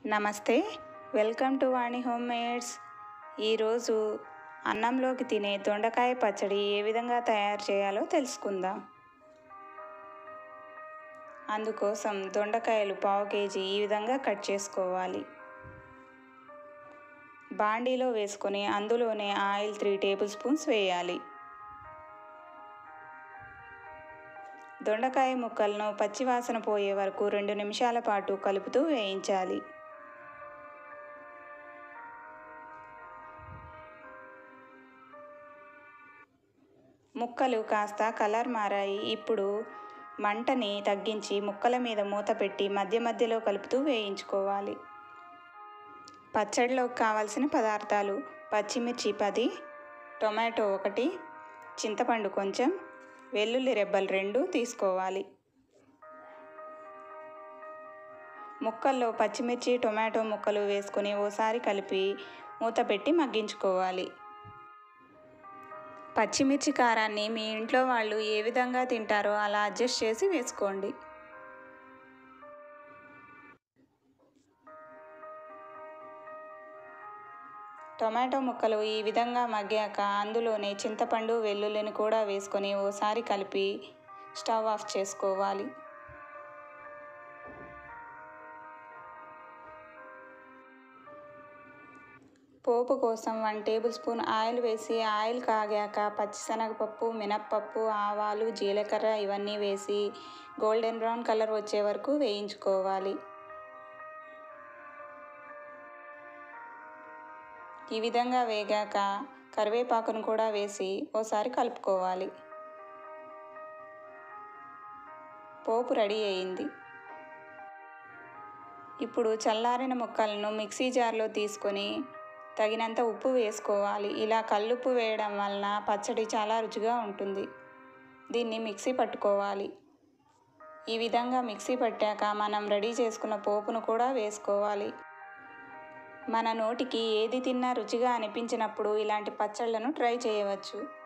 నమస్తే welcome to Vani home mades ఈరోజు అన్నంలోకి తినే దొండకాయ పచ్చడి ఏ విధంగా తయారు చేయాలో తెలుసుకుందాం అందుకోసం దొండకాయలు పావు కేజీ ఈ విధంగా కట్ చేసుకోవాలి బాండీలో వేసుకొని అందులోనే ఆయిల్ త్రీ టేబుల్ స్పూన్స్ వేయాలి దొండకాయ ముక్కలను పచ్చివాసన పోయే వరకు రెండు నిమిషాల పాటు కలుపుతూ వేయించాలి ముక్కలు కాస్త కలర్ మారాయి ఇప్పుడు మంటని తగ్గించి ముక్కల మీద మూత పెట్టి మధ్య మధ్యలో కలుపుతూ వేయించుకోవాలి పచ్చడిలోకి కావాల్సిన పదార్థాలు పచ్చిమిర్చి పది టొమాటో ఒకటి చింతపండు కొంచెం వెల్లుల్లి రెబ్బలు రెండు తీసుకోవాలి ముక్కల్లో పచ్చిమిర్చి టొమాటో ముక్కలు వేసుకొని ఓసారి కలిపి మూత పెట్టి మగ్గించుకోవాలి పచ్చిమిర్చి కారాన్ని మీ ఇంట్లో వాళ్ళు ఏ విధంగా తింటారో అలా అడ్జస్ట్ చేసి వేసుకోండి టొమాటో ముక్కలు ఈ విధంగా మగ్గాక అందులోనే చింతపండు వెల్లుల్లిని కూడా వేసుకొని ఓసారి కలిపి స్టవ్ ఆఫ్ చేసుకోవాలి పోపు కోసం వన్ టేబుల్ స్పూన్ ఆయిల్ వేసి ఆయిల్ కాగాక పచ్చిశనగపప్పు మినప్పప్పు ఆవాలు జీలకర్ర ఇవన్నీ వేసి గోల్డెన్ బ్రౌన్ కలర్ వచ్చే వరకు వేయించుకోవాలి ఈ విధంగా వేగాక కరివేపాకును కూడా వేసి ఓసారి కలుపుకోవాలి పోపు రెడీ అయింది ఇప్పుడు చల్లారిన ముక్కలను మిక్సీ జార్లో తీసుకొని తగినంత ఉప్పు వేసుకోవాలి ఇలా కల్లుప్పు వేయడం వలన పచ్చడి చాలా రుచిగా ఉంటుంది దీన్ని మిక్సీ పట్టుకోవాలి ఈ విధంగా మిక్సీ పట్టాక మనం రెడీ చేసుకున్న పోపును కూడా వేసుకోవాలి మన నోటికి ఏది తిన్నా రుచిగా అనిపించినప్పుడు ఇలాంటి పచ్చళ్ళను ట్రై చేయవచ్చు